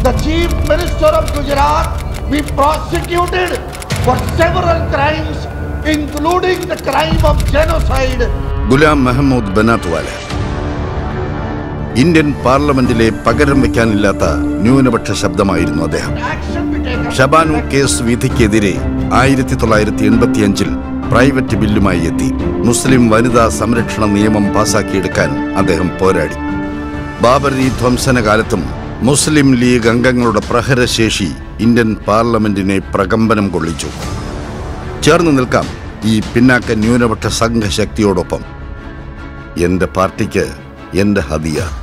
the Chief Minister of Gujarat be prosecuted for several crimes, including the crime of genocide. Ghulam Mehmood Banatwala Indian പാർലമെന്റിലെ പകരം വയ്ക്കാനില്ലാത്ത ന്യൂനപക്ഷ ശബ്ദമായിരുന്നു അദ്ദേഹം Action be taken. Shah Bano case വിധിക്കെതിരെ ആയിരത്തി തൊള്ളായിരത്തി എൺപത്തിയഞ്ചിൽ പ്രൈവറ്റ് ബില്ലുമായി എത്തി മുസ്ലിം വനിതാ സംരക്ഷണ നിയമം പാസാക്കിയെടുക്കാൻ അദ്ദേഹം പോരാടി ബാബരി ധ്വംസന കാലത്തും മുസ്ലിം ലീഗ് അംഗങ്ങളുടെ പ്രഹരശേഷി ഇന്ത്യൻ പാർലമെന്റിനെ പ്രകമ്പനം കൊള്ളിച്ചു ചേർന്ന് നിൽക്കാം ഈ പിന്നാക്ക ന്യൂനപക്ഷ സംഘശക്തിയോടൊപ്പം എന്റെ പാർട്ടിക്ക് എന്റെ ഹദിയ